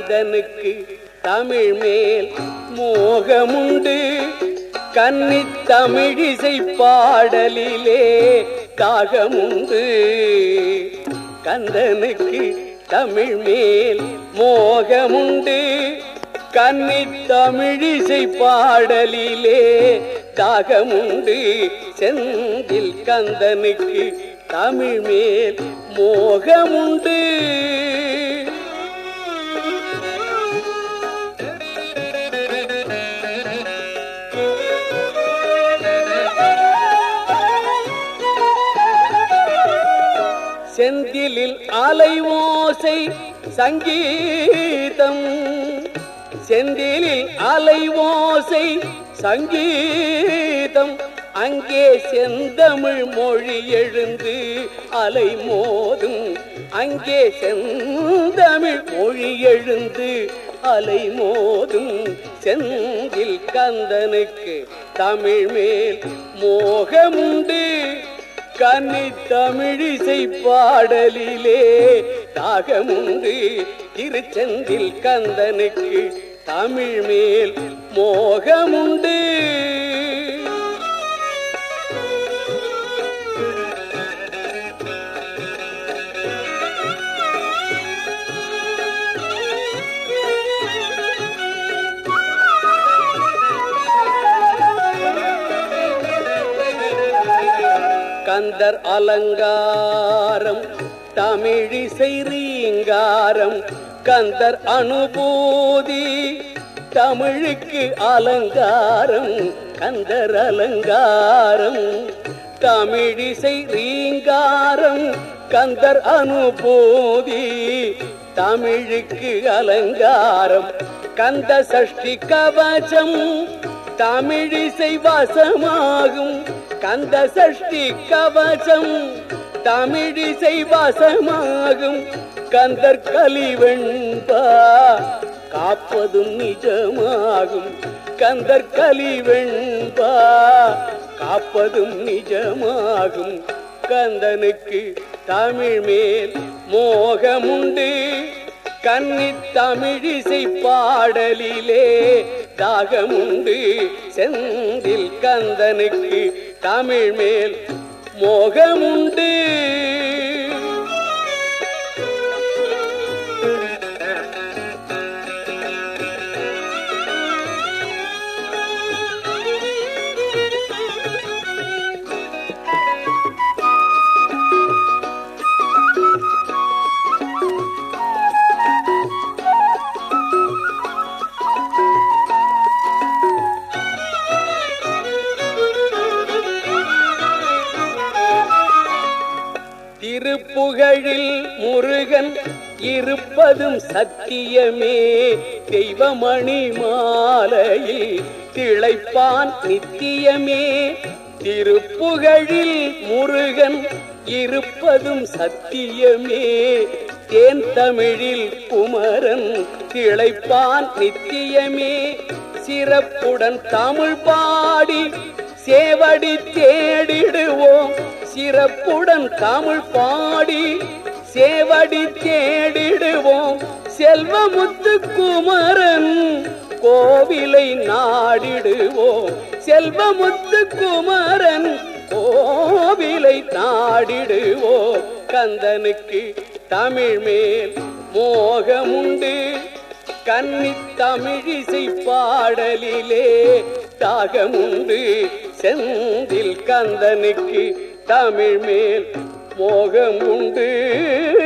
கந்தனுக்கு தமிழ் மேல் மோகமுண்டு கன்னித் தமிழிசை பாடலிலே தாகமுண்டு கந்தனுக்கு தமிழ் மேல் மோகமுண்டு கன்னித் தமிழிசை பாடலிலே தாகமுண்டு செந்தில் கந்தனுக்கு தமிழ் மேல் மோகமுண்டு செந்திலில் அலை ஓசை சங்கீதம் செந்திலில் அலை ஓசை சங்கீதம் அங்கே செந்தமிழ் மொழி எழுந்து அலை மோதும் அங்கே செந்தமிழ் மொழி எழுந்து அலை மோதும் செந்தில் கந்தனுக்கு தமிழ் மேல் மோகமுண்டு கன்னி தமிழிசை பாடலிலே தாகமுண்டு திருச்செந்தில் கந்தனுக்கு தமிழ் மேல் மோகமுண்டு கந்தர் அலங்காரம் தமிழிசை ரீங்காரம் கந்தர் அனுபூதி தமிழுக்கு அலங்காரம் கந்தர் அலங்காரம் தமிழிசை ரீங்காரம் கந்தர் அனுபூதி தமிழுக்கு அலங்காரம் கந்த சஷ்டி கவசம் தமிழிசை வசமாகும் கந்த சஷ்டி கவசம் தமிழிசை வசமாகும் கந்தர் கலிவெண்பா காப்பதும் நிஜமாகும் கந்தர் கலிவெண்பா காப்பதும் நிஜமாகும் கந்தனுக்கு தமிழ் மேல் மோகமுண்டு கன்னி தமிழிசை பாடலிலே தாகமுண்டு செந்தில் கந்தனுக்கு தமிழ் மேல் மோகமுண்டு திருப்புகழில் முருகன் இருப்பதும் சத்தியமே தெய்வமணி மாலையில் திளைப்பான் நித்தியமே திருப்புகழில் முருகன் இருப்பதும் சத்தியமே தேன் தமிழில் குமரன் திளைப்பான் நித்தியமே சிறப்புடன் தமிழ் பாடி சேவடி தேடிடுவோம் சிறப்புடன் தமிழ் பாடி சேவடி தேடிடுவோம் செல்வமுத்து குமரன் கோவிலை நாடிடுவோம் செல்வமுத்து குமரன் கோவிலை நாடிடுவோம் கந்தனுக்கு தமிழ் மேல் மோகமுண்டு கன்னி தமிழிசை பாடலிலே தாகமுண்டு செந்தில் கந்தனுக்கு தமிழ் மேல் மோகம் உண்டு